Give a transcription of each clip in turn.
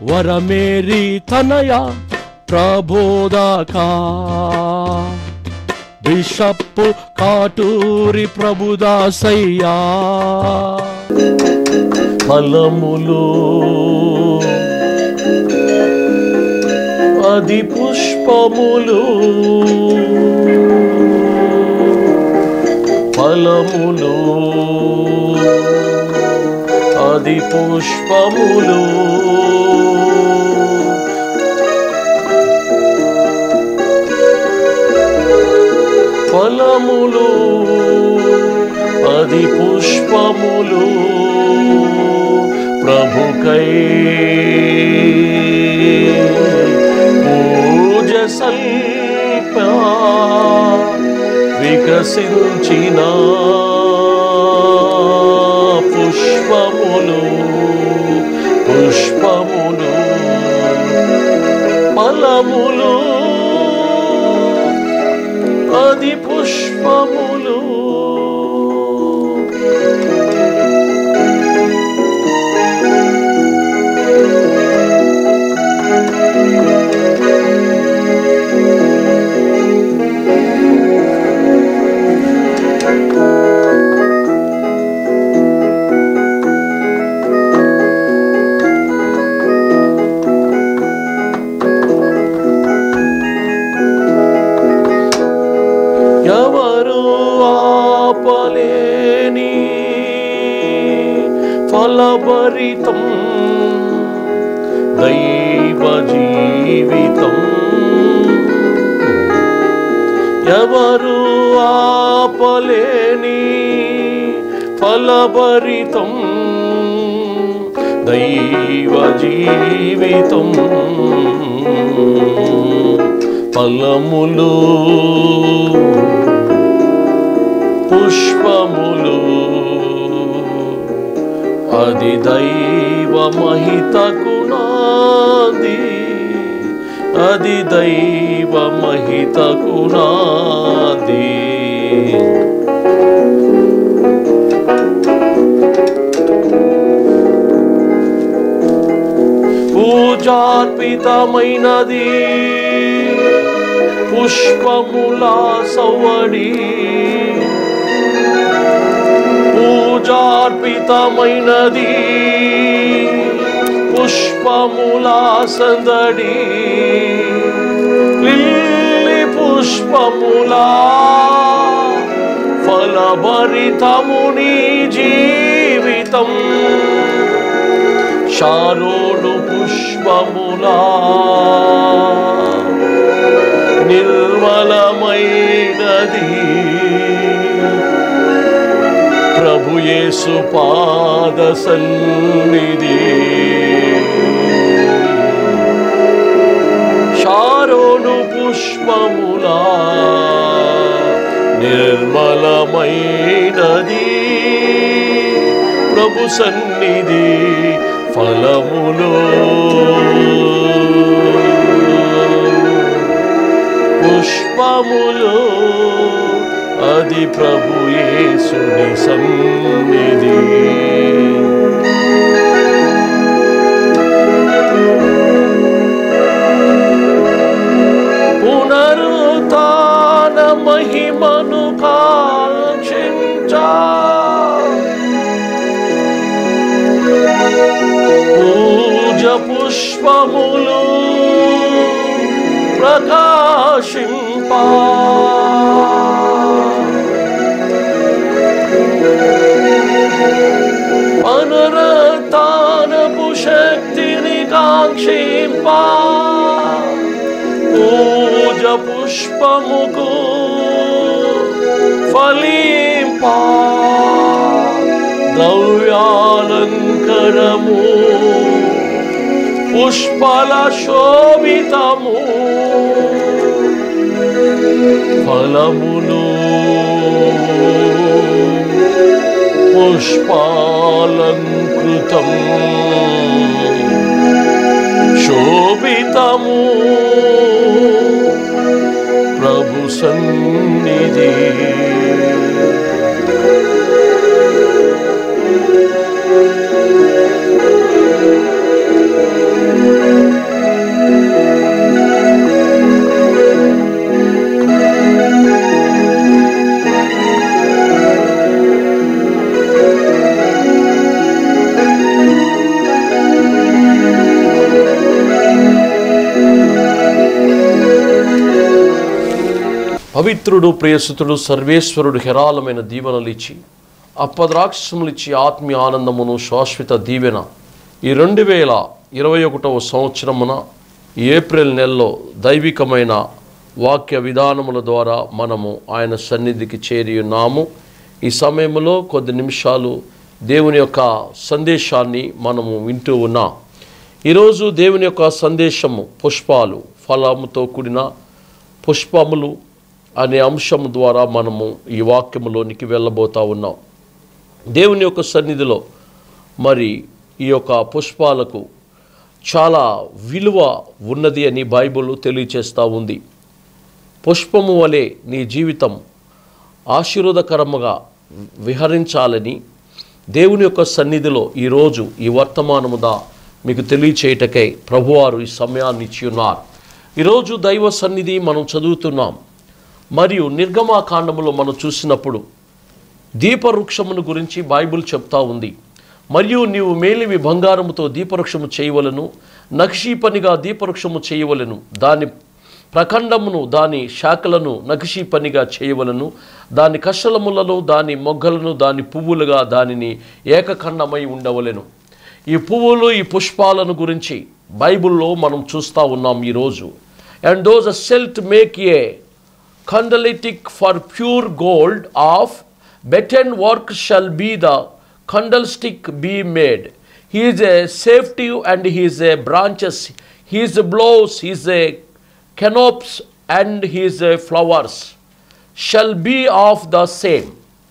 వరమేరి తనయ ప్రబోధకా బిషప్పు కాటూరి ప్రభుదాసయ్యా ఫలములు అది పుష్పములు ఫలములు అది పుష్పములు ఫలములు అది పుష్పములు ప్రభుకై పూజ సల్ప వికసించిన పుష్పములు పుష్పములు ఫలములు అది పుష్పములు ఎవరు ఆపలేని ఫలభరితం దైవ జీవితం ఎవరు ఆపలేని ఫలభరితం దైవ జీవితం ఫలములు పుష్పములు అది దైవ మహితకు నాది అది దైవ మహితకు నాది పూజార్పితమైనది పుష్పముల సవడి పూజార్పితమైనది పుష్పముల సందడి లిల్లీ పుష్పముల ఫలభరితముని జీవితం షారోను పుష్పములా నిర్మలమైనది ప్రభు యేసు పాద సన్నిధి షారోను పుష్పములా నిర్మలమైనది ప్రభు సన్నిధి ఫలములు పుష్పములు అది ప్రభు యేసుని సన్నిధి పునరుతాన మహిమను కాంక్షించా పూజ పుష్పములు ప్రకాశింపా పునరుత్నపు శక్తిని కాంక్షింపా పూజ పుష్పముకు ఫలింపా ద్రవ్యాలంకరము పుష్పల శోభితము ఫలములు పుష్పాలంకృతం శోభితము ప్రభు సన్నిధి పవిత్రుడు ప్రియసుతుడు సర్వేశ్వరుడు హెరాలమైన దీవెనలు ఇచ్చి అప్పద్రాక్షములు ఇచ్చి ఆత్మీయ ఆనందమును శాశ్వత దీవెన ఈ రెండు వేల ఇరవై ఒకటవ సంవత్సరమున ఏప్రిల్ నెలలో దైవికమైన వాక్య విధానముల ద్వారా మనము ఆయన సన్నిధికి చేరి ఉన్నాము ఈ సమయంలో కొద్ది నిమిషాలు దేవుని యొక్క సందేశాన్ని మనము వింటూ ఉన్నాం ఈరోజు దేవుని యొక్క సందేశము పుష్పాలు ఫలముతో కూడిన పుష్పములు అనే అంశం ద్వారా మనము ఈ వాక్యములోనికి వెళ్ళబోతా ఉన్నాం దేవుని యొక్క సన్నిధిలో మరి ఈ యొక్క పుష్పాలకు చాలా విలువ ఉన్నది అని బైబిల్ తెలియచేస్తూ ఉంది పుష్పము వలె నీ జీవితం ఆశీర్వదకరముగా విహరించాలని దేవుని యొక్క సన్నిధిలో ఈరోజు ఈ వర్తమానముదా మీకు తెలియచేయటకై ప్రభువారు ఈ సమయాన్ని ఇచ్చి ఉన్నారు ఈరోజు దైవ సన్నిధి మనం చదువుతున్నాం మరియు నిర్గమాకాండములో మనం చూసినప్పుడు దీపవృక్షమును గురించి బైబిల్ చెప్తా ఉంది మరియు నీవు మేలివి బంగారముతో దీపవృక్షము చేయవలను నక్షీ పనిగా దీపవృక్షము చేయవలను దాని ప్రఖండమును దాని శాఖలను నక్షీ పనిగా చేయవలను దాని కషలములను దాని మొగ్గలను దాని పువ్వులుగా దానిని ఏకఖండమై ఉండవలెను ఈ పువ్వులు ఈ పుష్పాలను గురించి బైబిల్లో మనం చూస్తూ ఉన్నాం ఈరోజు and thou a shalt make a candlestick for pure gold of beaten work shall be the candlestick be made his a shaft and his a branches his bowls his a knops and his a flowers shall be of the same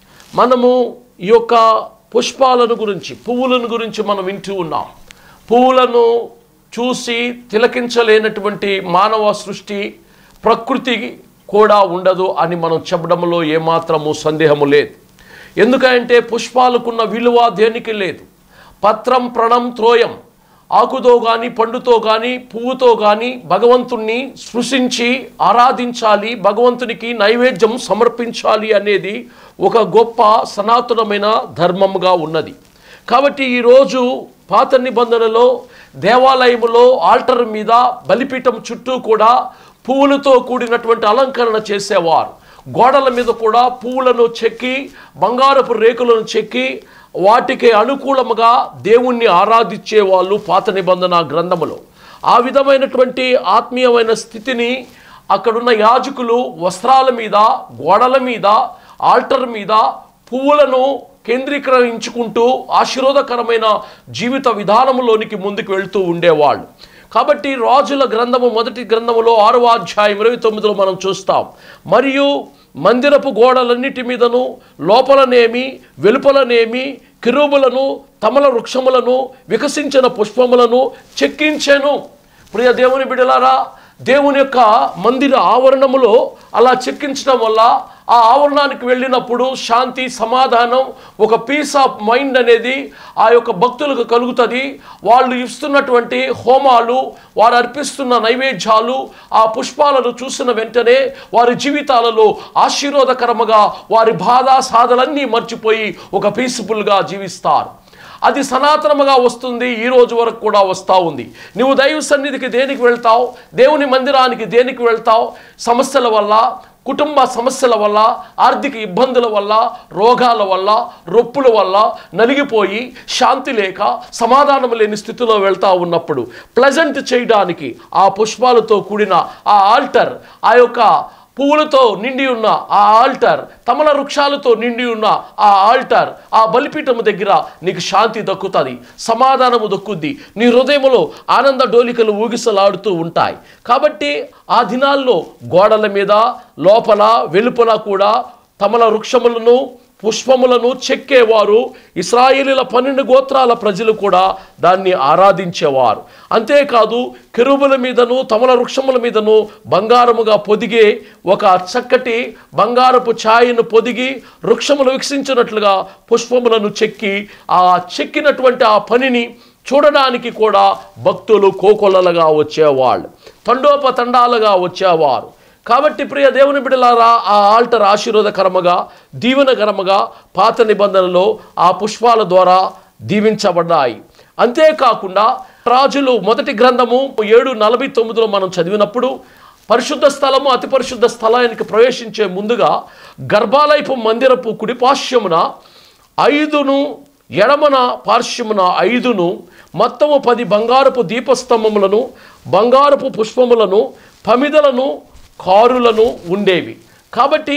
మనము ఈ యొక్క పుష్పాలను గురించి పువ్వులను గురించి మనం వింటూ ఉన్నాం పువ్వులను చూసి తిలకించలేనటువంటి మానవ సృష్టి ప్రకృతి కూడా ఉండదు అని మనం చెప్పడంలో ఏమాత్రము సందేహము లేదు ఎందుకంటే పుష్పాలకున్న విలువ దేనికి లేదు పత్రం ప్రణం త్రోయం ఆకుతో కానీ పండుతో కానీ పువ్వుతో కానీ భగవంతుణ్ణి స్పృశించి ఆరాధించాలి భగవంతునికి నైవేద్యం సమర్పించాలి అనేది ఒక గొప్ప సనాతనమైన ధర్మముగా ఉన్నది కాబట్టి ఈరోజు పాత నిబంధనలో దేవాలయములో ఆల్టర్ మీద బలిపీఠం చుట్టూ కూడా పువ్వులతో కూడినటువంటి అలంకరణ చేసేవారు గోడల మీద కూడా పువ్వులను చెక్కి బంగారపు రేకులను చెక్కి వాటికి అనుకూలముగా దేవుణ్ణి ఆరాధించే వాళ్ళు పాత నిబంధన గ్రంథములో ఆ విధమైనటువంటి ఆత్మీయమైన స్థితిని అక్కడున్న యాజకులు వస్త్రాల మీద గోడల మీద ఆల్టర్ మీద పువ్వులను కేంద్రీకరించుకుంటూ ఆశీర్వాదకరమైన జీవిత విధానములోనికి ముందుకు వెళ్తూ ఉండేవాళ్ళు కాబట్టి రాజుల గ్రంథము మొదటి గ్రంథములో ఆరవ అధ్యాయం ఇరవై తొమ్మిదిలో మనం చూస్తాం మరియు మందిరపు గోడలన్నిటి మీదను లోపలనేమి వెలుపలనేమి కిరుబులను తమల వృక్షములను వికసించిన పుష్పములను చెక్కించెను ప్రియ దేవుని బిడలారా దేవుని యొక్క మందిర ఆవరణములో అలా చెక్కించడం వల్ల ఆ ఆవరణానికి వెళ్ళినప్పుడు శాంతి సమాధానం ఒక పీస్ ఆఫ్ మైండ్ అనేది ఆ యొక్క భక్తులకు కలుగుతుంది వాళ్ళు ఇస్తున్నటువంటి హోమాలు వారు అర్పిస్తున్న నైవేద్యాలు ఆ పుష్పాలను చూసిన వెంటనే వారి జీవితాలలో ఆశీర్వాదకరముగా వారి బాధ సాధలన్నీ మర్చిపోయి ఒక పీస్ఫుల్గా జీవిస్తారు అది సనాతనముగా వస్తుంది ఈ రోజు వరకు కూడా వస్తూ ఉంది నువ్వు దైవ సన్నిధికి దేనికి వెళ్తావు దేవుని మందిరానికి దేనికి వెళ్తావు సమస్యల వల్ల కుటుంబ సమస్యల వల్ల ఆర్థిక ఇబ్బందుల వల్ల రోగాల వల్ల రొప్పుల వల్ల నలిగిపోయి శాంతి లేక సమాధానం లేని స్థితిలో వెళ్తా ఉన్నప్పుడు ప్లెజెంట్ చేయడానికి ఆ పుష్పాలతో కూడిన ఆ ఆల్టర్ ఆ యొక్క పువ్వులతో నిండి ఉన్న ఆ ఆల్టర్ తమల వృక్షాలతో నిండి ఉన్న ఆ ఆల్టర్ ఆ బలిపీఠము దగ్గర నీకు శాంతి దక్కుతుంది సమాధానము దక్కుద్ది నీ హృదయములో ఆనంద డోలికలు ఊగిసలాడుతూ ఉంటాయి కాబట్టి ఆ దినాల్లో గోడల మీద లోపల వెలుపల కూడా తమల వృక్షములను పుష్పములను చెక్కేవారు ఇస్రాయేలీల పన్నెండు గోత్రాల ప్రజలు కూడా దాన్ని ఆరాధించేవారు అంతేకాదు కెరుబుల మీదను తమల వృక్షముల మీదను బంగారముగా పొదిగే ఒక చక్కటి బంగారపు ఛాయను పొదిగి వృక్షములు వికసించినట్లుగా పుష్పములను చెక్కి ఆ చెక్కినటువంటి ఆ పనిని చూడడానికి కూడా భక్తులు కోకొల్లలుగా వచ్చేవాళ్ళు తండోపతండాలుగా వచ్చేవారు కాబట్టి ప్రియ దేవుని బిడలారా ఆ ఆల్టర్ ఆశీర్వాదకరముగా దీవెనకరముగా పాత నిబంధనలో ఆ పుష్పాల ద్వారా దీవించబడ్డాయి అంతేకాకుండా రాజులు మొదటి గ్రంథము ఏడు నలభై తొమ్మిదిలో మనం చదివినప్పుడు పరిశుద్ధ స్థలము అతి పరిశుద్ధ స్థలానికి ప్రవేశించే ముందుగా గర్భాలయపు మందిరపు కుడిపార్శ్వమున ఐదును ఎడమన పార్శ్వమున ఐదును మొత్తము పది బంగారపు దీపస్తంభములను బంగారపు పుష్పములను పమిదలను కారులను ఉండేవి కాబట్టి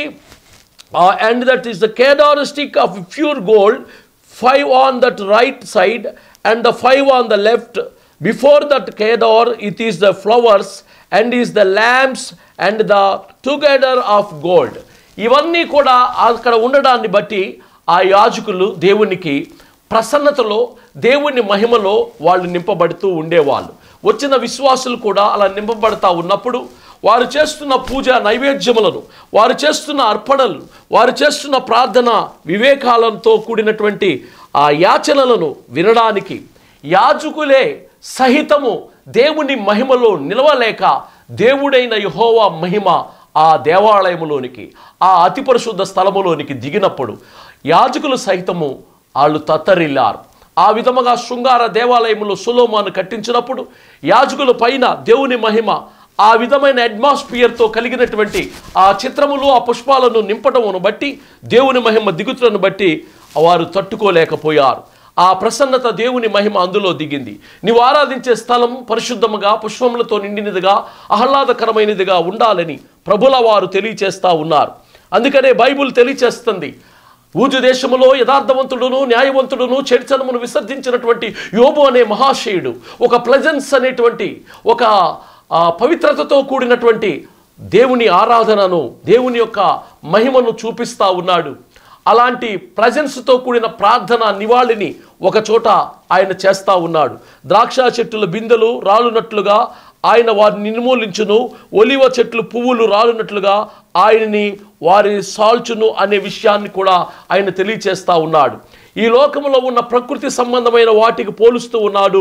uh, and that is the characteristic of pure gold, five on that right side and the five on the left. Before that kedar, it is the flowers and is the lamps and the together of gold. ఇవన్నీ కూడా అక్కడ ఉండడాన్ని బట్టి ఆ యాజకులు దేవునికి ప్రసన్నతలో దేవుని మహిమలో వాళ్ళు నింపబడుతూ ఉండేవాళ్ళు వచ్చిన విశ్వాసులు కూడా అలా నింపబడతా ఉన్నప్పుడు వారు చేస్తున్న పూజ నైవేద్యములను వారు చేస్తున్న అర్పణలు వారు చేస్తున్న ప్రార్థన వివేకాలంతో కూడినటువంటి ఆ యాచనలను వినడానికి యాజకులే సహితము దేవుని మహిమలో నిలవలేక దేవుడైన యహోవా మహిమ ఆ దేవాలయములోనికి ఆ అతి పరిశుద్ధ స్థలములోనికి దిగినప్పుడు యాజకులు సహితము వాళ్ళు తత్తరిల్లారు ఆ విధముగా శృంగార దేవాలయములో సులోమాను కట్టించినప్పుడు యాజకుల పైన దేవుని మహిమ ఆ విధమైన అట్మాస్ఫియర్తో కలిగినటువంటి ఆ చిత్రములు ఆ పుష్పాలను నింపటమును బట్టి దేవుని మహిమ దిగుతులను బట్టి వారు తట్టుకోలేకపోయారు ఆ ప్రసన్నత దేవుని మహిమ అందులో దిగింది నీవు ఆరాధించే స్థలం పరిశుద్ధముగా పుష్పములతో నిండినదిగా ఆహ్లాదకరమైనదిగా ఉండాలని ప్రభుల వారు తెలియచేస్తా ఉన్నారు అందుకనే బైబుల్ తెలియచేస్తుంది ఊజు దేశములో యథార్థవంతుడును న్యాయవంతుడును చరిచనమును విసర్జించినటువంటి యోబు అనే మహాశయుడు ఒక ప్లజెన్స్ అనేటువంటి ఒక ఆ, పవిత్రతతో కూడినటువంటి దేవుని ఆరాధనను దేవుని యొక్క మహిమను చూపిస్తా ఉన్నాడు అలాంటి ప్రజెన్స్తో కూడిన ప్రార్థన నివాళిని ఒక చోట ఆయన చేస్తా ఉన్నాడు ద్రాక్ష చెట్టుల బిందెలు రాలునట్లుగా ఆయన వారిని నిర్మూలించును ఒలివ చెట్లు పువ్వులు రాలునట్లుగా ఆయనని వారి సాల్చును అనే విషయాన్ని కూడా ఆయన తెలియచేస్తా ఉన్నాడు ఈ లోకంలో ఉన్న ప్రకృతి సంబంధమైన వాటికి పోలుస్తూ ఉన్నాడు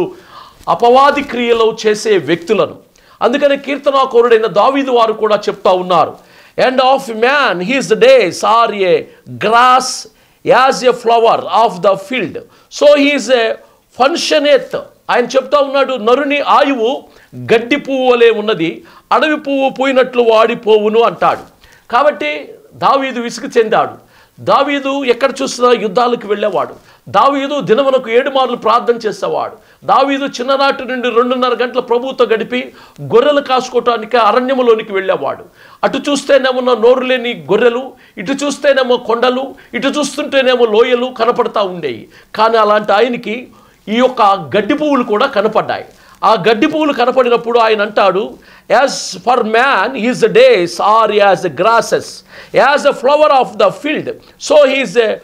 అపవాది క్రియలు చేసే వ్యక్తులను అందుకని కీర్తనాకోరుడైన దావీదు వారు కూడా చెప్తా ఉన్నారు and of man his days are a grass as a flower of the field so he's a flourisheth ఆయన చెప్తా ఉన్నాడు నరుని ఆయువు గడ్డి పువ్వు వలె ఉన్నది అడవి పువ్వు పోయినట్లు వాడిపోవును అంటాడు కాబట్టి దావీదు విసుగు చెందాడు దావీదు ఎక్కడ చూసినా యుద్ధాలకు వెళ్ళేవాడు దావీదు దినమునకు ఏడు మార్లు ప్రార్థన చేసేవాడు దావీదు చిన్ననాటి నుండి రెండున్నర గంటల ప్రభుతో గడిపి గొర్రెలు కాసుకోవటానికి అరణ్యములోనికి వెళ్ళేవాడు అటు చూస్తేనేమో నోరు లేని గొర్రెలు ఇటు చూస్తేనేమో కొండలు ఇటు చూస్తుంటేనేమో లోయలు కనపడతా ఉండేవి కానీ అలాంటి ఆయనకి ఈ యొక్క గడ్డి పువ్వులు కూడా కనపడ్డాయి ఆ గడ్డి పువ్వులు కనపడినప్పుడు ఆయన అంటాడు as for man his the days are as a grasses as a flower of the field so he's a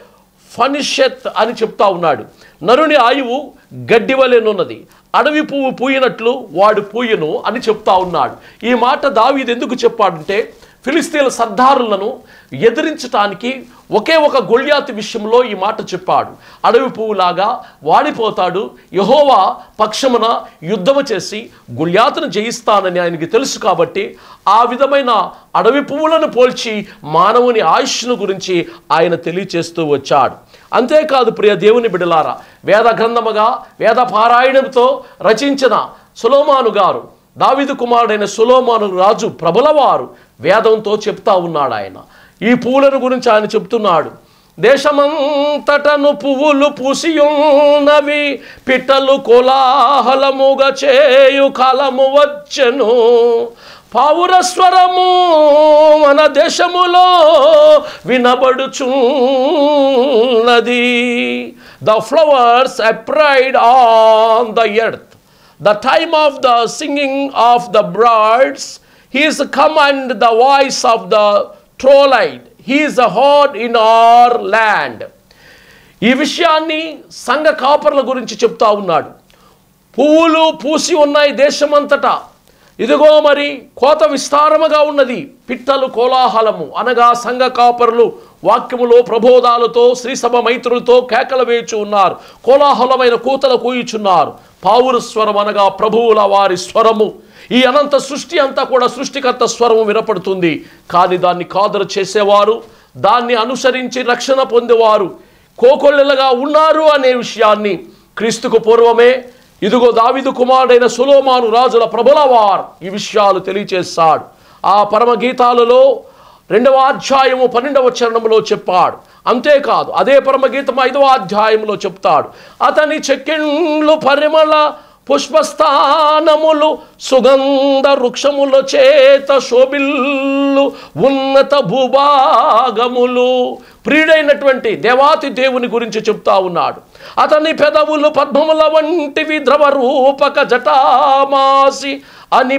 flourisheth అని చెప్తా ఉన్నాడు నరుని ఆయువు గడ్డి వలెనున్నది అడవి పువ్వు పూయినట్లు వాడు పూయను అని చెప్తా ఉన్నాడు ఈ మాట దావీదు ఎందుకు చెప్పాడంటే ఫిలిస్తీన్ల సర్దారులను ఎదిరించటానికి ఒకే ఒక గొళ్యాతి విషయంలో ఈ మాట చెప్పాడు అడవి పువ్వులాగా వాడిపోతాడు యహోవా పక్షమున యుద్ధము చేసి గుళ్యాతును జయిస్తానని ఆయనకి తెలుసు కాబట్టి ఆ విధమైన అడవి పువ్వులను పోల్చి మానవుని ఆయుష్ను గురించి ఆయన తెలియచేస్తూ వచ్చాడు అంతేకాదు ప్రియ దేవుని బిడలారా వేద గ్రంథముగా వేద పారాయణంతో రచించిన సులోమాను గారు దావిదు కుమారుడైన సులోమాను రాజు ప్రబలవారు వేదంతో చెప్తా ఉన్నాడు ఆయన ఈ పువ్వులను గురించి ఆయన చెప్తున్నాడు దేశమంతటను పువ్వులు పూసియున్నవి పిట్టలు కోలాహలముగా చేయు కాలము వచ్చెను పావుర స్వరము మన దేశములో వినబడుచున్నది the flowers appeared on the earth the time of the singing of the birds, he is come and the voice of the trollite. He is a heard in our land. ఈ విషయాన్ని సంఘ కాపర్ల గురించి చెప్తా ఉన్నాడు పువ్వులు పూసి ఉన్నాయి దేశమంతటా ఇదిగో మరి కోత విస్తారముగా ఉన్నది పిట్టలు కోలాహలము అనగా సంఘ కాపరులు వాక్యములో ప్రబోధాలతో శ్రీసభ మైత్రులతో కేకలు వేయచు ఉన్నారు కోలాహలమైన కూతలు కూయుచున్నారు పావురు స్వరం అనగా ప్రభువుల వారి స్వరము ఈ అనంత సృష్టి అంతా కూడా సృష్టికర్త స్వరము వినపడుతుంది కానీ దాన్ని కాదరు చేసేవారు దాన్ని అనుసరించి రక్షణ పొందేవారు కోకొల్లెలుగా ఉన్నారు అనే విషయాన్ని క్రీస్తుకు పూర్వమే ఇదిగో దావిదు కుమారుడైన సులోమాను రాజుల ప్రభులవారు ఈ విషయాలు తెలియచేస్తాడు ఆ పరమగీతాలలో రెండవ అధ్యాయము పన్నెండవ చరణంలో చెప్పాడు అంతేకాదు అదే పరమగీతం ఐదవ అధ్యాయంలో చెప్తాడు అతని చెక్కిండ్లు పరిమళ పుష్పస్థానములు సుగంధ వృక్షముల చేత శోభిల్లు ఉన్నత భూభాగములు ప్రియుడైనటువంటి దేవాతి దేవుని గురించి చెప్తా ఉన్నాడు అతని పెదవులు పద్మముల వంటివి ద్రవ రూపక జటామాసి అని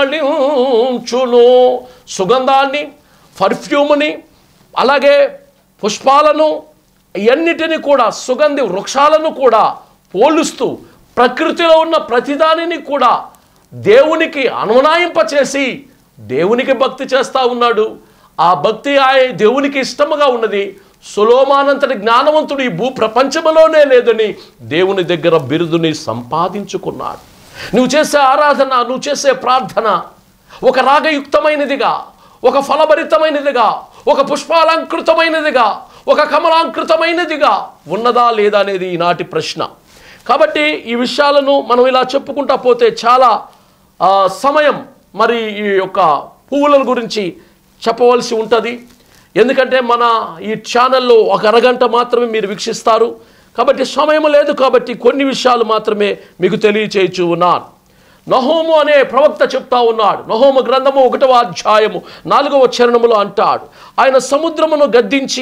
పరిమళించును సుగంధాన్ని పర్ఫ్యూమ్ని అలాగే పుష్పాలను ఇవన్నిటిని కూడా సుగంధి వృక్షాలను కూడా పోలుస్తూ ప్రకృతిలో ఉన్న ప్రతిదానిని కూడా దేవునికి అనునాయింపచేసి దేవునికి భక్తి చేస్తూ ఉన్నాడు ఆ భక్తి ఆయ దేవునికి ఇష్టముగా ఉన్నది సులోమానంతటి జ్ఞానవంతుడు ఈ భూ ప్రపంచంలోనే లేదని దేవుని దగ్గర బిరుదుని సంపాదించుకున్నాడు నువ్వు చేసే ఆరాధన నువ్వు చేసే ప్రార్థన ఒక రాగయుక్తమైనదిగా ఒక ఫలభరితమైనదిగా ఒక పుష్పాలంకృతమైనదిగా ఒక కమలాంకృతమైనదిగా ఉన్నదా లేదా అనేది ఈనాటి ప్రశ్న కాబట్టి ఈ విషయాలను మనం ఇలా చెప్పుకుంటా పోతే చాలా ఆ, సమయం మరి ఈ యొక్క పువ్వుల గురించి చెప్పవలసి ఉంటుంది ఎందుకంటే మన ఈ ఛానల్లో ఒక అరగంట మాత్రమే మీరు వీక్షిస్తారు కాబట్టి సమయం లేదు కాబట్టి కొన్ని విషయాలు మాత్రమే మీకు తెలియచేయచ్చు ఉన్నాను నహోము అనే ప్రవక్త చెప్తా ఉన్నాడు నహోము గ్రంథము ఒకటవ అధ్యాయము నాలుగవ చరణములో అంటాడు ఆయన సముద్రమును గద్దించి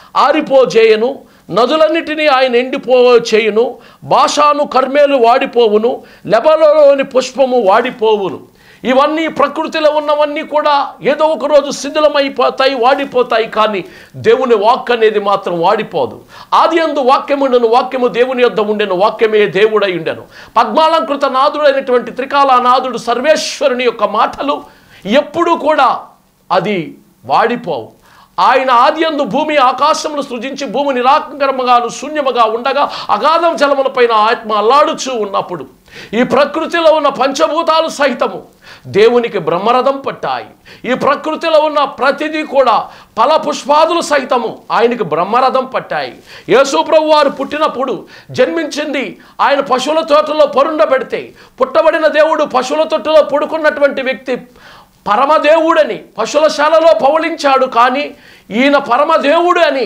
ఆరిపోజేయను నదులన్నిటినీ ఆయన ఎండిపో చేయును భాషాను కర్మేలు వాడిపోవును లెబలోని పుష్పము వాడిపోవును ఇవన్నీ ప్రకృతిలో ఉన్నవన్నీ కూడా ఏదో ఒక రోజు శిథిలమైపోతాయి వాడిపోతాయి కానీ దేవుని వాక్ అనేది మాత్రం వాడిపోదు ఆది అందు వాక్యముండెను వాక్యము దేవుని యొద్ద ఉండెను వాక్యమే దేవుడై ఉండెను పద్మాలంకృత నాదుడైనటువంటి త్రికాల నాదుడు సర్వేశ్వరుని యొక్క మాటలు ఎప్పుడూ కూడా అది వాడిపోవు ఆయన ఆద్యందు భూమి ఆకాశమును సృజించి భూమి నిరాకంకరముగాను శూన్యముగా ఉండగా అగాధం జలములపైన ఆత్మ అల్లాడుచూ ఉన్నప్పుడు ఈ ప్రకృతిలో ఉన్న పంచభూతాలు సహితము దేవునికి బ్రహ్మరథం పట్టాయి ఈ ప్రకృతిలో ఉన్న ప్రతిదీ కూడా ఫల పుష్పాదులు సహితము ఆయనకి బ్రహ్మరథం పట్టాయి యేసుప్రభు వారు పుట్టినప్పుడు జన్మించింది ఆయన పశువుల తోటలో పరుండబెడితే పుట్టబడిన దేవుడు పశువుల తొట్టులో పడుకున్నటువంటి వ్యక్తి పరమదేవుడని పశువులశాలలో పవలించాడు కానీ ఈయన పరమదేవుడు అని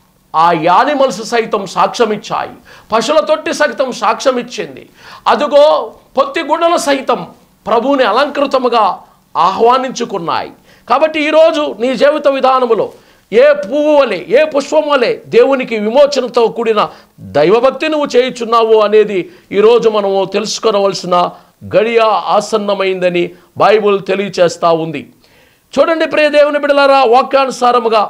ఆ యానిమల్స్ సైతం సాక్ష్యమిచ్చాయి పశువుల తొట్టి సైతం సాక్ష్యమిచ్చింది అదుగో పొత్తి గుడ్డలు సైతం ప్రభువుని అలంకృతముగా ఆహ్వానించుకున్నాయి కాబట్టి ఈరోజు నీ జీవిత విధానములో ఏ పువ్వు వలె ఏ పుష్పం వలె దేవునికి విమోచనతో కూడిన దైవభక్తి నువ్వు చేయుచున్నావు అనేది ఈరోజు మనము తెలుసుకోవలసిన గడియ ఆసన్నమైందని బైబుల్ తెలియచేస్తూ ఉంది చూడండి ప్రియ దేవుని బిడలారా వాక్యానుసారముగా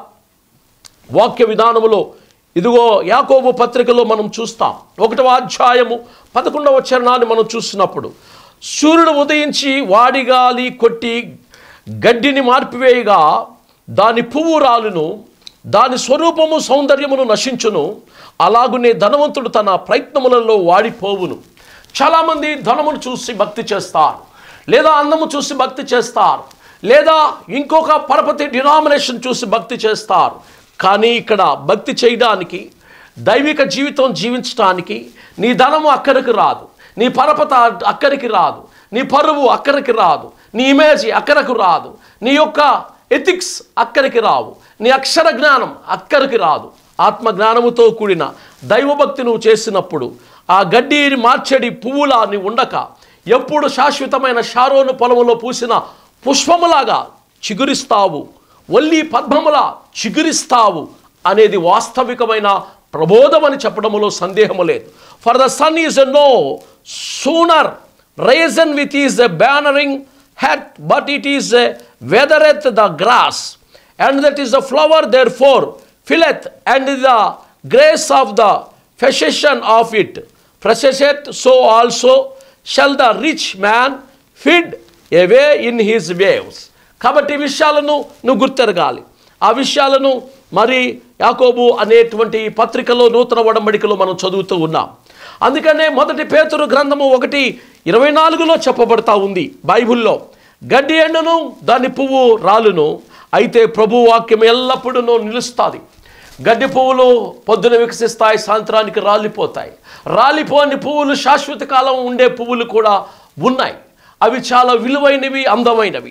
వాక్య విధానములో ఇదిగో యాకోబు పత్రికలో మనం చూస్తాం ఒకటవ అధ్యాయము పదకొండవ చరణాన్ని మనం చూసినప్పుడు సూర్యుడు ఉదయించి వాడిగాలి కొట్టి గడ్డిని మార్పివేయగా దాని పువ్వు రాలును దాని స్వరూపము సౌందర్యమును నశించును అలాగునే ధనవంతుడు తన ప్రయత్నములలో వాడిపోవును చాలామంది ధనమును చూసి భక్తి చేస్తారు లేదా అందము చూసి భక్తి చేస్తారు లేదా ఇంకొక పరపతి డినామినేషన్ చూసి భక్తి చేస్తారు కానీ ఇక్కడ భక్తి చేయడానికి దైవిక జీవితం జీవించడానికి నీ ధనము అక్కడికి రాదు నీ పరపత అక్కడికి రాదు నీ పరువు అక్కడికి రాదు నీ ఇమేజ్ అక్కడికి రాదు నీ యొక్క ఎథిక్స్ అక్కడికి రావు నీ అక్షర జ్ఞానం అక్కడికి రాదు ఆత్మ జ్ఞానముతో కూడిన దైవభక్తి నువ్వు చేసినప్పుడు ఆ గడ్డిని మార్చడి పువ్వులా నీ ఉండక ఎప్పుడు శాశ్వతమైన షారోను పొలములో పూసిన పుష్పములాగా చిగురిస్తావు ఒల్లి పద్మములా చిగురిస్తావు అనేది వాస్తవికమైన ప్రబోధం అని చెప్పడంలో సందేహము లేదు for the sun is a no sooner risen with is a burning heat but it is a withereth the grass and that is the flower thereof falleth and the grace of the fashion of it perisheth so also shall the rich man fade away in his ways కాబట్టి ఈ విషయాలను నువ్వు గుర్తెరగాలి ఆ విషయాలను మరి యాకోబు అనేటువంటి ఈ పత్రికలో నూతన ఒడంబడికలో మనం చదువుతూ ఉన్నాం అందుకనే మొదటి పేతురు గ్రంథము ఒకటి ఇరవై నాలుగులో చెప్పబడతా ఉంది బైబిల్లో గడ్డి ఎండును దాని పువ్వు రాలును అయితే ప్రభు వాక్యం ఎల్లప్పుడూ నిలుస్తుంది గడ్డి పువ్వులు పొద్దున వికసిస్తాయి సాయంత్రానికి రాలిపోతాయి రాలిపోని పువ్వులు శాశ్వత కాలం ఉండే పువ్వులు కూడా ఉన్నాయి అవి చాలా విలువైనవి అందమైనవి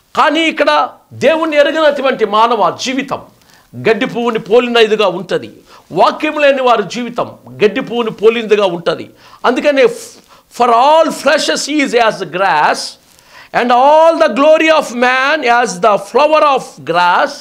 కానీ ఇక్కడ దేవుణ్ణి ఎరగనటువంటి మానవ జీవితం గడ్డి పువ్వుని పోలినదిగా ఉంటుంది వాక్యం లేని వారి జీవితం గడ్డి పువ్వుని పోలినదిగా ఉంటుంది అందుకనే for all fleshes is as grass and all the glory of man as the flower of grass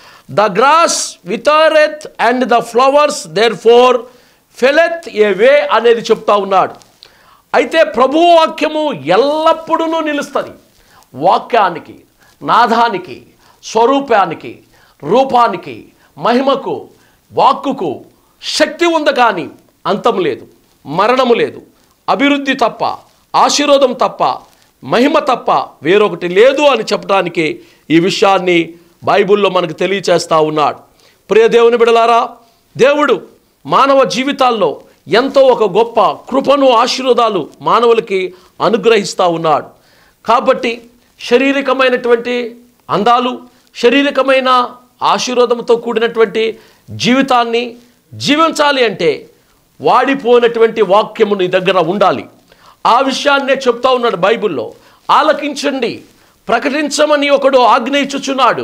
the grass withereth and the flowers thereof falleth away అనేది చెప్తా ఉన్నాడు అయితే ప్రభు వాక్యము ఎల్లప్పుడూ నిలుస్తుంది వాక్యానికి నాదానికి స్వరూపానికి రూపానికి మహిమకు వాక్కుకు శక్తి ఉంది కానీ అంతం లేదు మరణము లేదు అభివృద్ధి తప్ప ఆశీర్వాదం తప్ప మహిమ తప్ప వేరొకటి లేదు అని చెప్పడానికి ఈ విషయాన్ని బైబిల్లో మనకు తెలియచేస్తా ఉన్నాడు ప్రియ దేవుని బిడలారా దేవుడు మానవ జీవితాల్లో ఎంతో ఒక గొప్ప కృపను ఆశీర్వాదాలు మానవులకి అనుగ్రహిస్తూ ఉన్నాడు కాబట్టి శారీరకమైనటువంటి అందాలు శారీరకమైన ఆశీర్వాదంతో కూడినటువంటి జీవితాన్ని జీవించాలి అంటే వాడిపోయినటువంటి వాక్యము నీ దగ్గర ఉండాలి ఆ విషయాన్నే చెప్తా ఉన్నాడు బైబిల్లో ఆలకించండి ప్రకటించమని ఒకడు ఆజ్ఞయించుచున్నాడు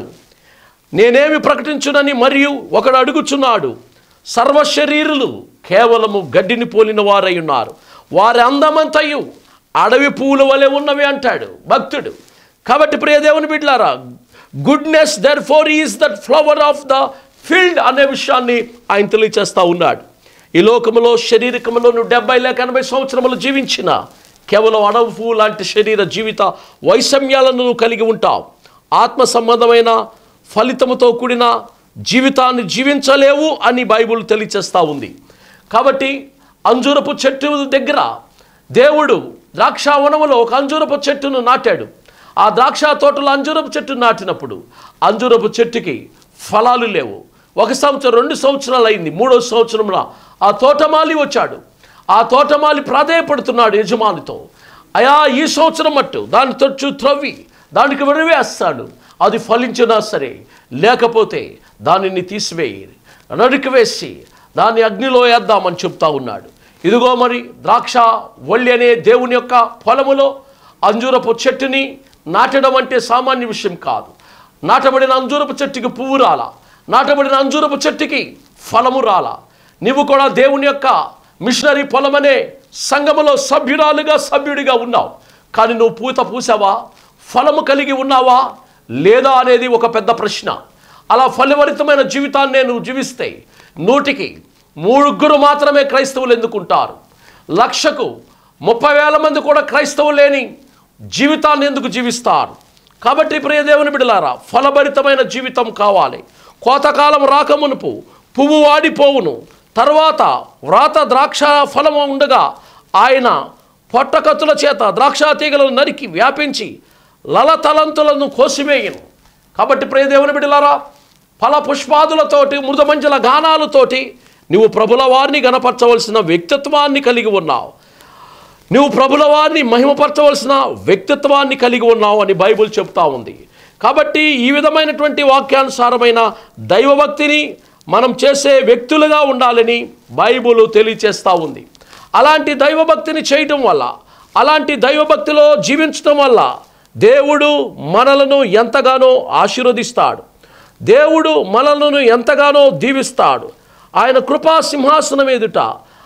నేనేమి ప్రకటించునని మరియు ఒకడు అడుగుచున్నాడు సర్వ శరీరులు కేవలము గడ్డిని పోలిన వారై ఉన్నారు వారి అందమంతయు అడవి పువ్వుల వలె ఉన్నవి అంటాడు భక్తుడు కాబట్టి ప్రియ దేవుని బిడ్లారా goodness thereof is that flower of the field అనే విషయాన్ని ఆయన తెలియచేస్తూ ఉన్నాడు ఈ లోకములో శరీరకములో నువ్వు డెబ్బై లేక ఎనభై సంవత్సరములు జీవించిన కేవలం అడవి పువ్వు లాంటి శరీర జీవిత వైషమ్యాలను నువ్వు కలిగి ఉంటావు ఆత్మ సంబంధమైన ఫలితముతో కూడిన జీవితాన్ని జీవించలేవు అని బైబుల్ తెలియచేస్తూ ఉంది కాబట్టి అంజూరపు చెట్టు దగ్గర దేవుడు ద్రాక్ష వనములో ఒక అంజూరపు చెట్టును నాటాడు ఆ ద్రాక్ష తోటలో అంజూరపు చెట్టు నాటినప్పుడు అంజూరపు చెట్టుకి ఫలాలు లేవు ఒక సంవత్సరం రెండు సంవత్సరాలు అయింది మూడో సంవత్సరంలో ఆ తోటమాలి వచ్చాడు ఆ తోటమాలి ప్రాధేయపడుతున్నాడు యజమానితో అయా ఈ సంవత్సరం మట్టు దాని తొచ్చు త్రవ్వి దానికి విరివేస్తాడు అది ఫలించినా సరే లేకపోతే దానిని తీసివేయి నరికి వేసి దాన్ని అగ్నిలో వేద్దామని చెప్తా ఉన్నాడు ఇదిగో మరి ద్రాక్ష వల్లి అనే దేవుని యొక్క పొలములో అంజూరపు చెట్టుని నాటడం అంటే సామాన్య విషయం కాదు నాటబడిన అంజూరపు చెట్టుకి పువ్వు రాలా నాటబడిన అంజూరపు చెట్టుకి ఫలము రాలా నీవు కూడా దేవుని యొక్క మిషనరీ పొలమనే సంఘములో సభ్యురాలుగా సభ్యుడిగా ఉన్నావు కానీ నువ్వు పూత పూసావా ఫలము కలిగి ఉన్నావా లేదా అనేది ఒక పెద్ద ప్రశ్న అలా ఫలభరితమైన జీవితాన్ని నేను జీవిస్తే నూటికి ముగ్గురు మాత్రమే క్రైస్తవులు ఎందుకుంటారు లక్షకు ముప్పై వేల మంది కూడా క్రైస్తవులు లేని జీవితాన్ని ఎందుకు జీవిస్తారు కాబట్టి ప్రియ దేవుని బిడలారా ఫలభరితమైన జీవితం కావాలి కోతకాలం రాకమునుపు పువ్వు వాడిపోవును తర్వాత వ్రాత ద్రాక్ష ఫలము ఉండగా ఆయన పొట్టకత్తుల చేత ద్రాక్ష తీగలను నరికి వ్యాపించి లలతలంతులను కోసివేయను కాబట్టి ప్రియ దేవుని బిడలారా ఫల పుష్పాదులతోటి మృదుమంజల గానాలతోటి నువ్వు ప్రభుల వారిని గనపరచవలసిన వ్యక్తిత్వాన్ని కలిగి ఉన్నావు నువ్వు ప్రభుల వారిని మహిమపరచవలసిన వ్యక్తిత్వాన్ని కలిగి ఉన్నావు అని బైబుల్ చెప్తా ఉంది కాబట్టి ఈ విధమైనటువంటి వాక్యానుసారమైన దైవభక్తిని మనం చేసే వ్యక్తులుగా ఉండాలని బైబుల్ తెలియచేస్తూ ఉంది అలాంటి దైవభక్తిని చేయటం వల్ల అలాంటి దైవభక్తిలో జీవించటం వల్ల దేవుడు మనలను ఎంతగానో ఆశీర్వదిస్తాడు దేవుడు మనలను ఎంతగానో దీవిస్తాడు ఆయన కృపా సింహాసనం ఎదుట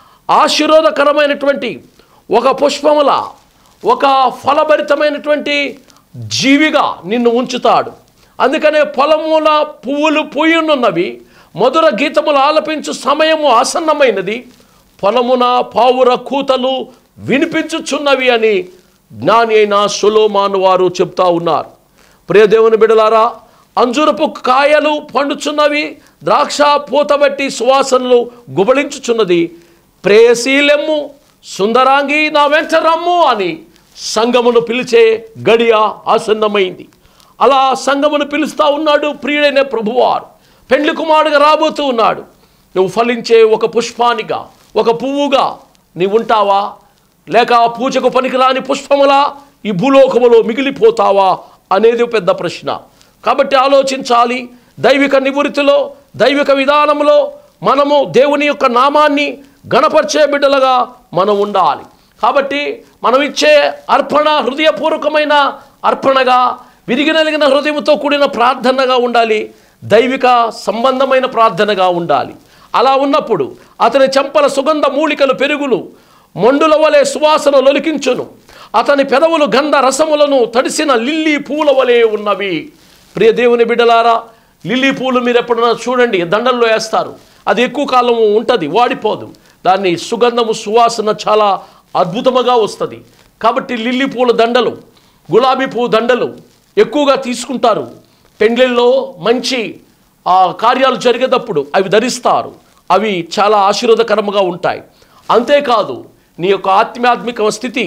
ఆశీర్వాదకరమైనటువంటి ఒక పుష్పముల ఒక ఫలభరితమైనటువంటి జీవిగా నిన్ను ఉంచుతాడు అందుకనే పొలముల పువ్వులు పూయునున్నవి మధుర గీతములు ఆలపించు సమయము ఆసన్నమైనది పొలమున పావుర కూతలు వినిపించుచున్నవి అని జ్ఞాని అయిన సులోమాను వారు చెప్తా ఉన్నారు ప్రియదేవుని బిడలారా అంజురపు కాయలు పండుచున్నవి ద్రాక్ష పూతబట్టి సువాసనలు గుబళించుచున్నది ప్రేయశీలెమ్ము సుందరాంగి నా వెంట రమ్ము అని సంగమును పిలిచే గడియ ఆసన్నమైంది అలా సంగమును పిలుస్తా ఉన్నాడు ప్రియుడైన ప్రభువారు పెండ్లి కుమారుడుగా రాబోతూ ఉన్నాడు నువ్వు ఫలించే ఒక పుష్పానిగా ఒక పువ్వుగా నీవు ఉంటావా లేక పూజకు పనికిరాని పుష్పములా ఈ భూలోకములో మిగిలిపోతావా అనేది పెద్ద ప్రశ్న కాబట్టి ఆలోచించాలి దైవిక నివృత్తిలో దైవిక విధానంలో మనము దేవుని యొక్క నామాన్ని గణపరిచే బిడ్డలుగా మనం ఉండాలి కాబట్టి మనం ఇచ్చే అర్పణ హృదయపూర్వకమైన అర్పణగా విరిగి నలిగిన హృదయంతో కూడిన ప్రార్థనగా ఉండాలి దైవిక సంబంధమైన ప్రార్థనగా ఉండాలి అలా ఉన్నప్పుడు అతని చెంపల సుగంధ మూలికలు పెరుగులు మొండుల వలె సువాసన లొలికించును అతని పెదవులు గంధ రసములను తడిసిన లిల్లీ పూల వలె ఉన్నవి ప్రియ దేవుని బిడ్డలారా లిల్లీ పూలు మీరు ఎప్పుడైనా చూడండి దండల్లో వేస్తారు అది ఎక్కువ కాలం ఉంటుంది వాడిపోదు దాన్ని సుగంధము సువాసన చాలా అద్భుతముగా వస్తుంది కాబట్టి లిల్లీ పూల దండలు గులాబీ పువ్వు దండలు ఎక్కువగా తీసుకుంటారు పెండ్లిల్లో మంచి ఆ కార్యాలు జరిగేటప్పుడు అవి ధరిస్తారు అవి చాలా ఆశీర్వాదకరముగా ఉంటాయి అంతేకాదు నీ యొక్క ఆధ్యాత్మిక స్థితి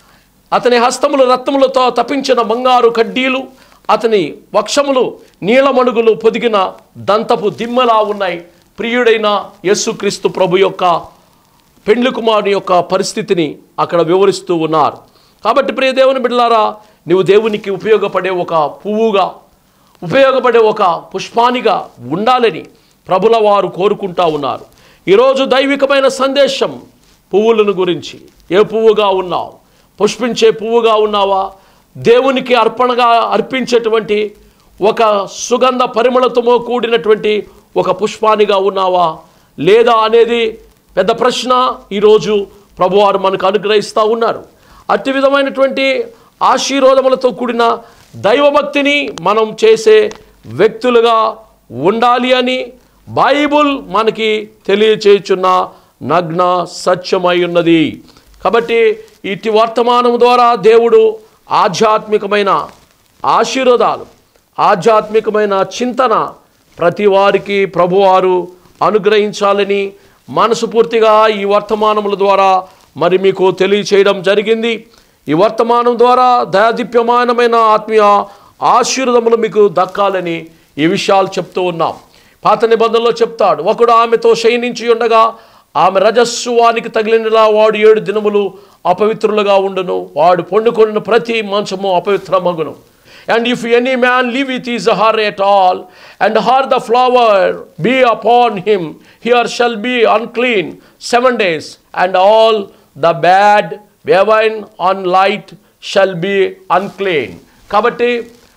అతని హస్తములు రత్నములతో తప్పించిన బంగారు కడ్డీలు అతని వక్షములు నీలమణుగులు పొదిగిన దంతపు దిమ్మలా ఉన్నాయి ప్రియుడైన యేసుక్రీస్తు ప్రభు యొక్క పెండ్లి కుమారుని యొక్క పరిస్థితిని అక్కడ వివరిస్తూ ఉన్నారు కాబట్టి ప్రియ దేవుని బిడ్డలారా నువ్వు దేవునికి ఉపయోగపడే ఒక పువ్వుగా ఉపయోగపడే ఒక పుష్పానిగా ఉండాలని ప్రభుల వారు కోరుకుంటా ఉన్నారు ఈరోజు దైవికమైన సందేశం పువ్వులను గురించి ఏ పువ్వుగా ఉన్నావు పుష్పించే పువ్వుగా ఉన్నావా దేవునికి అర్పణగా అర్పించేటువంటి ఒక సుగంధ పరిమళతో కూడినటువంటి ఒక పుష్పానిగా ఉన్నావా లేదా అనేది పెద్ద ప్రశ్న ఈరోజు ప్రభువారు మనకు అనుగ్రహిస్తూ ఉన్నారు అతి విధమైనటువంటి ఆశీర్వాదములతో కూడిన దైవభక్తిని మనం చేసే వ్యక్తులుగా ఉండాలి అని బైబుల్ మనకి తెలియచేయుచున్న నగ్న సత్యమై ఉన్నది కాబట్టి ఇటు వర్తమానం ద్వారా దేవుడు ఆధ్యాత్మికమైన ఆశీర్వాదాలు ఆధ్యాత్మికమైన చింతన ప్రతి వారికి ప్రభువారు అనుగ్రహించాలని మనసుపూర్తిగా ఈ వర్తమానముల ద్వారా మరి మీకు తెలియచేయడం జరిగింది ఈ వర్తమానం ద్వారా దయాదీప్యమానమైన ఆత్మీయ ఆశీర్వదములు మీకు దక్కాలని ఈ విషయాలు చెప్తూ ఉన్నాం పాత నిబంధనలో చెప్తాడు ఒకడు ఆమెతో శయనించి ఉండగా ఆమె రజస్సు వానికి తగిలినలా వాడు ఏడు దినములు అపవిత్రులుగా ఉండును వాడు పండుకొనిన ప్రతి మంచము అపవిత్రమగును And if any man leave with his her at all, and her the flower be upon him, here shall be unclean seven days, and all the bad wine on light shall be unclean. కాబట్టి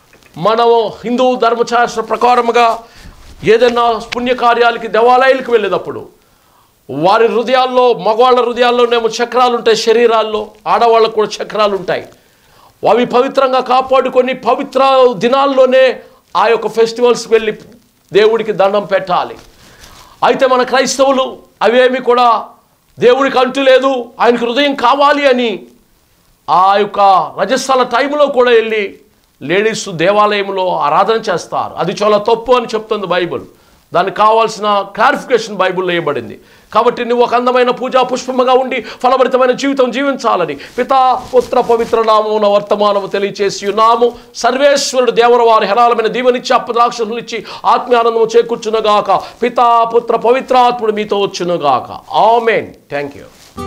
మనము హిందూ ధర్మశాస్త్ర ప్రకారముగా ఏదైనా పుణ్యకార్యాలకి దేవాలయాలకు వెళ్ళేటప్పుడు వారి హృదయాల్లో మగవాళ్ళ హృదయాల్లోనేమో చక్రాలు ఉంటాయి శరీరాల్లో ఆడవాళ్ళకు కూడా చక్రాలు ఉంటాయి అవి పవిత్రంగా కాపాడుకొని పవిత్ర దినాల్లోనే ఆ యొక్క ఫెస్టివల్స్కి వెళ్ళి దేవుడికి దండం పెట్టాలి అయితే మన క్రైస్తవులు అవేమి కూడా దేవుడికి అంటూ లేదు ఆయనకు హృదయం కావాలి అని ఆ యొక్క రజస్థల టైంలో కూడా వెళ్ళి లేడీస్ దేవాలయంలో ఆరాధన చేస్తారు అది చాలా తప్పు అని చెప్తుంది బైబిల్ దానికి కావాల్సిన క్లారిఫికేషన్ బైబిల్లో ఇవ్వబడింది కాబట్టి నువ్వు ఒక అందమైన పూజా పుష్పముగా ఉండి ఫలభరితమైన జీవితం జీవించాలని పితా పుత్ర పవిత్ర నామమున వర్తమానము తెలియచేసి ఉన్నాము సర్వేశ్వరుడు దేవర వారి హెరాలమైన దీవెనిచ్చి అప్పద్రాక్షలు ఇచ్చి ఆత్మీయానందము చేకూర్చునుగాక పితా పుత్ర పవిత్రాత్ముడు మీతో వచ్చునుగాక ఆమెన్ థ్యాంక్ యూ